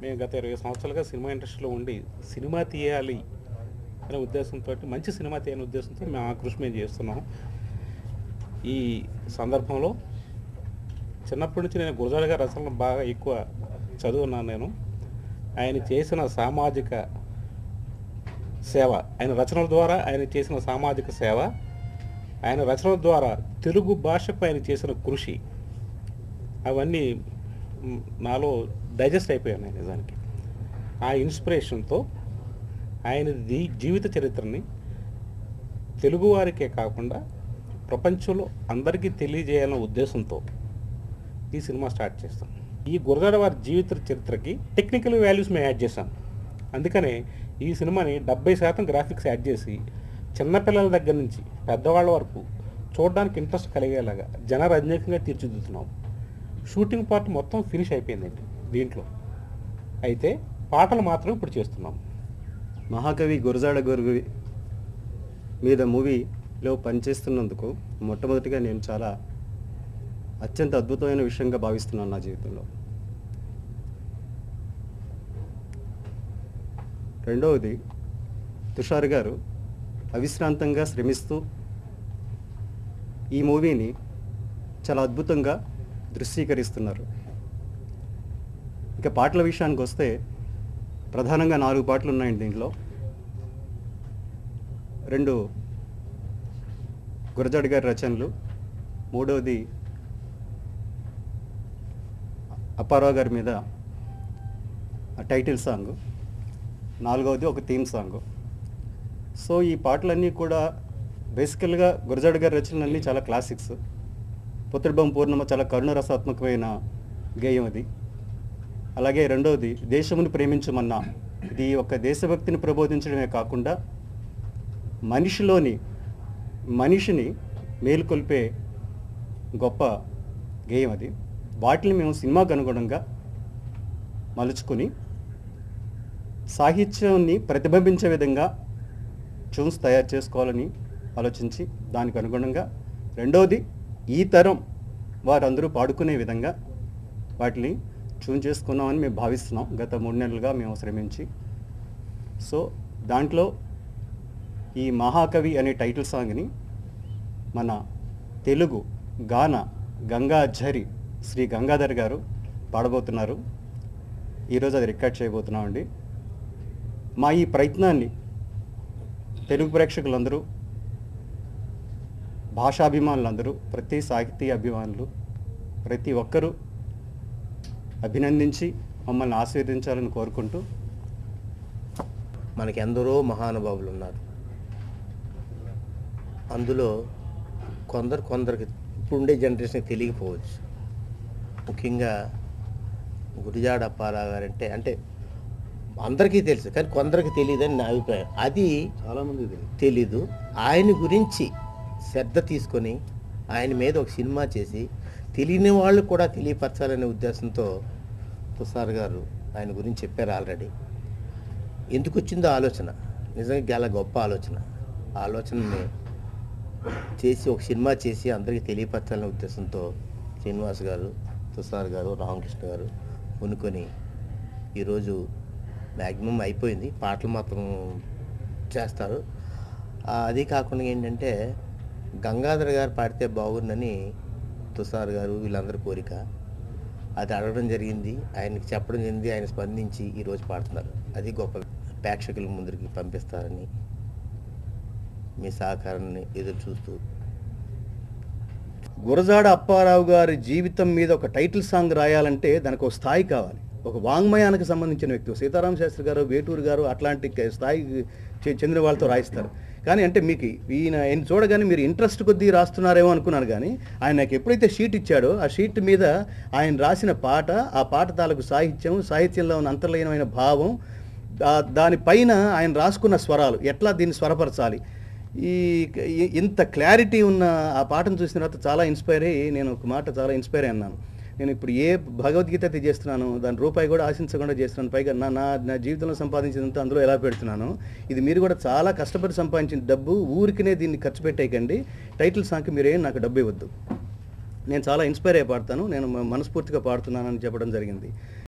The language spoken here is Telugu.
మేము గత ఇరవై సంవత్సరాలుగా సినిమా ఇండస్ట్రీలో ఉండి సినిమా తీయాలి అనే ఉద్దేశంతో మంచి సినిమా తీయాలనే ఉద్దేశంతో మేము ఆ కృషి మేము చేస్తున్నాం ఈ సందర్భంలో చిన్నప్పటి నుంచి నేను గురజాడ గారి రచనలు బాగా ఎక్కువ చదువున్నాను నేను ఆయన చేసిన సామాజిక సేవ ఆయన రచనల ద్వారా ఆయన చేసిన సామాజిక సేవ ఆయన రచనల ద్వారా తెలుగు భాషకు ఆయన చేసిన కృషి అవన్నీ మ్, నాలో డైజెస్ట్ అయిపోయాయి నిజానికి ఆ ఇన్స్పిరేషన్తో ఆయన దీ జీవిత చరిత్రని తెలుగువారికే కాకుండా ప్రపంచంలో అందరికీ తెలియజేయాలన్న ఉద్దేశంతో ఈ సినిమా స్టార్ట్ చేస్తాం ఈ గురజాడ వారి జీవిత చరిత్రకి టెక్నికల్ వాల్యూస్ మేము యాడ్ చేసాం అందుకనే ఈ సినిమాని డెబ్బై శాతం గ్రాఫిక్స్ యాడ్ చేసి చిన్నపిల్లల దగ్గర నుంచి పెద్దవాళ్ళ వరకు చూడడానికి ఇంట్రెస్ట్ కలిగేలాగా జనరంజకంగా తీర్చిదిద్దుతున్నాం షూటింగ్ పార్ట్ మొత్తం ఫినిష్ అయిపోయిందండి దీంట్లో అయితే పాటలు మాత్రం ఇప్పుడు చేస్తున్నాం మహాకవి గురజాడ గురువి మీద మూవీలో పనిచేస్తున్నందుకు మొట్టమొదటిగా నేను చాలా అత్యంత అద్భుతమైన విషయంగా భావిస్తున్నాను నా జీవితంలో రెండవది తుషార్ గారు అవిశ్రాంతంగా శ్రమిస్తూ ఈ మూవీని చాలా అద్భుతంగా దృశ్యీకరిస్తున్నారు ఇక పాటల విషయానికి వస్తే ప్రధానంగా నాలుగు పాటలు ఉన్నాయండి దీంట్లో రెండు గురజాడి గారి రచనలు మూడవది అప్పారావు గారి మీద ఆ టైటిల్ సాంగ్ నాలుగవది ఒక థీమ్ సాంగ్ సో ఈ పాటలన్నీ కూడా బేసికల్గా గురజాడి గారి రచనలన్నీ చాలా క్లాసిక్స్ పుత్రబం పూర్ణమ చాలా కరుణరసాత్మకమైన గేయం అది అలాగే రెండవది దేశమును ప్రేమించమన్నా ఇది ఒక దేశభక్తిని ప్రబోధించడమే కాకుండా మనిషిలోని మనిషిని మేలుకొల్పే గొప్ప గేయం అది వాటిని మేము సినిమాకు అనుగుణంగా మలుచుకుని సాహిత్యాన్ని ప్రతిబింబించే విధంగా ట్యూన్స్ తయారు చేసుకోవాలని ఆలోచించి దానికి అనుగుణంగా రెండవది ఈ తరం వారందరూ పాడుకునే విధంగా వాటిని ట్యూన్ చేసుకున్నామని మేము భావిస్తున్నాం గత మూడు నెలలుగా మేము శ్రమించి సో దాంట్లో ఈ మహాకవి అనే టైటిల్ సాంగ్ని మన తెలుగు గాన గంగాఝరి శ్రీ గంగాధర్ గారు పాడబోతున్నారు ఈరోజు అది రికార్డ్ చేయబోతున్నామండి మా ఈ ప్రయత్నాన్ని తెలుగు ప్రేక్షకులందరూ భాషాభిమానులందరూ ప్రతి సాహితీ అభిమానులు ప్రతి ఒక్కరూ అభినందించి మమ్మల్ని ఆశీర్వదించాలని కోరుకుంటూ మనకి ఎందరో మహానుభావులు ఉన్నారు అందులో కొందరు కొందరికి ఇప్పుడుండే జనరేషన్కి తెలియకపోవచ్చు ముఖ్యంగా గురిజాడ అప్పారావు గారంటే అంటే అందరికీ తెలుసు కానీ కొందరికి తెలియదని నా అభిప్రాయం అది చాలామంది తెలీదు ఆయన గురించి శ్రద్ధ తీసుకొని ఆయన మీద ఒక సినిమా చేసి తెలియని వాళ్ళు కూడా తెలియపరచాలనే ఉద్దేశంతో తుషార్ గారు ఆయన గురించి చెప్పారు ఆల్రెడీ ఎందుకు వచ్చిందో ఆలోచన నిజంగా చాలా గొప్ప ఆలోచన ఆ ఆలోచనని చేసి ఒక సినిమా చేసి అందరికీ తెలియపరచాలనే ఉద్దేశంతో శ్రీనివాస్ గారు తుషార్ గారు రామకృష్ణ గారు కొనుక్కొని ఈరోజు మ్యాక్సిమం అయిపోయింది పాటలు మాత్రం చేస్తారు ఆ, అది కాకుండా ఏంటంటే గంగాధర్ గారు పాడితే బాగుందని తుషార్ గారు వీళ్ళందరి కోరిక అది అడగడం జరిగింది ఆయనకి చెప్పడం జరిగింది ఆయన స్పందించి ఈరోజు పాడుతున్నారు అది గొప్ప ప్రేక్షకుల ముందరికి పంపిస్తారని మీ సహకారాన్ని ఎదురు చూస్తూ గురజాడ అప్పారావు గారి జీవితం మీద ఒక టైటిల్ సాంగ్ రాయాలంటే దానికి ఒక స్థాయి కావాలి ఒక వాంగ్మయానికి సంబంధించిన వ్యక్తి సీతారామ శాస్త్రి గారు వేటూరు గారు అట్లాంటి క- స్థాయికి చె- చెందిన వాళ్ళతో రాయిస్తారు కానీ అంటే మీకు ఈయన ఆయన చూడగానే మీరు ఇంట్రెస్ట్ కొద్దీ రాస్తున్నారేమో అనుకున్నాను కానీ ఆయన నాకు ఎప్పుడైతే షీట్ ఇచ్చాడో ఆ షీట్ మీద ఆయన రాసిన పాట ఆ పాట తాలూకు సాహిత్యం సాహిత్యంలో ఉన్న అంతర్లీనమైన భావం దా- దానిపైన ఆయన రాసుకున్న స్వరాలు ఎట్లా దీన్ని స్వరపరచాలి ఈ ఈ- ఇంత క్లారిటీ ఉన్న ఆ పాటను చూసిన తర్వాత చాలా ఇన్స్పైర్ అయ్యి నేను ఒక మాట చాలా ఇన్స్పైర్ అన్నాను నేను ఇప్పుడు ఏ భగవద్గీత అయితే చేస్తున్నాను దాని రూపాయి కూడా ఆశించకుండా చేస్తున్నాను పైగా నా నా నా జీవితంలో సంపాదించినంత అందులో ఎలా పెడుతున్నాను ఇది మీరు కూడా చాలా కష్టపడి సంపాదించిన డబ్బు ఊరికినే దీన్ని ఖర్చు పెట్టేయకండి టైటిల్ సాంగ్కి మీరేం నాకు డబ్బు ఇవ్వద్దు నేను చాలా ఇన్స్పైర్ అయ్యి పాడతాను నేను మ- మనస్ఫూర్తిగా పాడుతున్నానని చెప్పడం జరిగింది